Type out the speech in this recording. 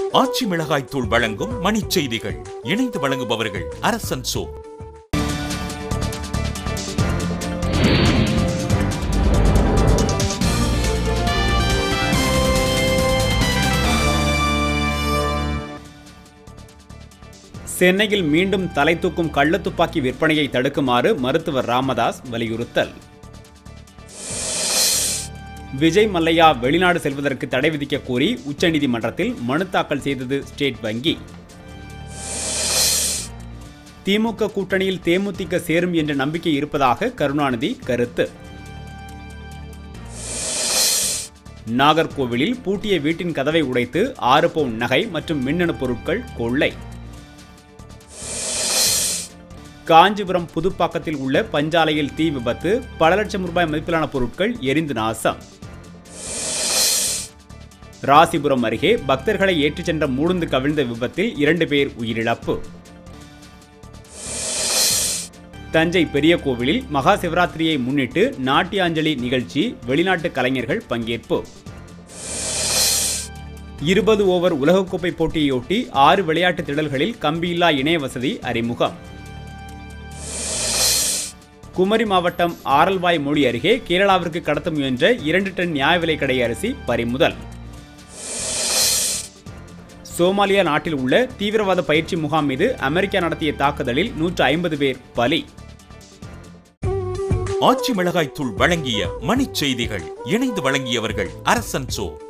ஆச்சி மிளகாய் தூள் வழங்கும் மணிச் செய்திகள் இணைந்து வழங்குபவர்கள் அரசன் சோ சென்னையில் மீண்டும் தலை தூக்கும் கள்ளத்துப்பாக்கி விற்பனையை தடுக்குமாறு மருத்துவர் ராமதாஸ் வலியுறுத்தல் விஜய் மல்லையா வெளிநாடு செல்வதற்கு தடை விதிக்க கோரி உச்சநீதிமன்றத்தில் மனு தாக்கல் செய்தது ஸ்டேட் வங்கி திமுக கூட்டணியில் தேமுதிக சேரும் என்ற நம்பிக்கை இருப்பதாக கருணாநிதி கருத்து நாகர்கோவிலில் பூட்டிய வீட்டின் கதவை உடைத்து ஆறு பவுன் நகை மற்றும் மின்னணு பொருட்கள் கொள்ளை காஞ்சிபுரம் புதுப்பாக்கத்தில் உள்ள பஞ்சாலையில் தீ விபத்து பல லட்சம் ரூபாய் மதிப்பிலான பொருட்கள் எரிந்து நாசம் ராசிபுரம் அருகே பக்தர்களை ஏற்றிச் சென்ற மூடுந்து கவிழ்ந்த விபத்தில் இரண்டு பேர் உயிரிழப்பு தஞ்சை பெரிய கோவிலில் மகா சிவராத்திரியை முன்னிட்டு நாட்டியாஞ்சலி நிகழ்ச்சி வெளிநாட்டு கலைஞர்கள் பங்கேற்பு இருபது ஓவர் உலகக்கோப்பை போட்டியையொட்டி ஆறு விளையாட்டு திடல்களில் கம்பியில்லா இணைய வசதி அறிமுகம் குமரி மாவட்டம் ஆரல்வாய் மொழி அருகே கேரளாவிற்கு கடத்த முயன்ற இரண்டு டன் நியாய விலைக் கடை அரிசி பறிமுதல் சோமாலியா நாட்டில் உள்ள தீவிரவாத பயிற்சி முகாம் மீது அமெரிக்கா நடத்திய தாக்குதலில் நூற்று ஐம்பது பேர் பலி ஆச்சி மிளகாய் தூள் வழங்கிய மணிச் செய்திகள் இணைந்து வழங்கியவர்கள் அரசன் சோ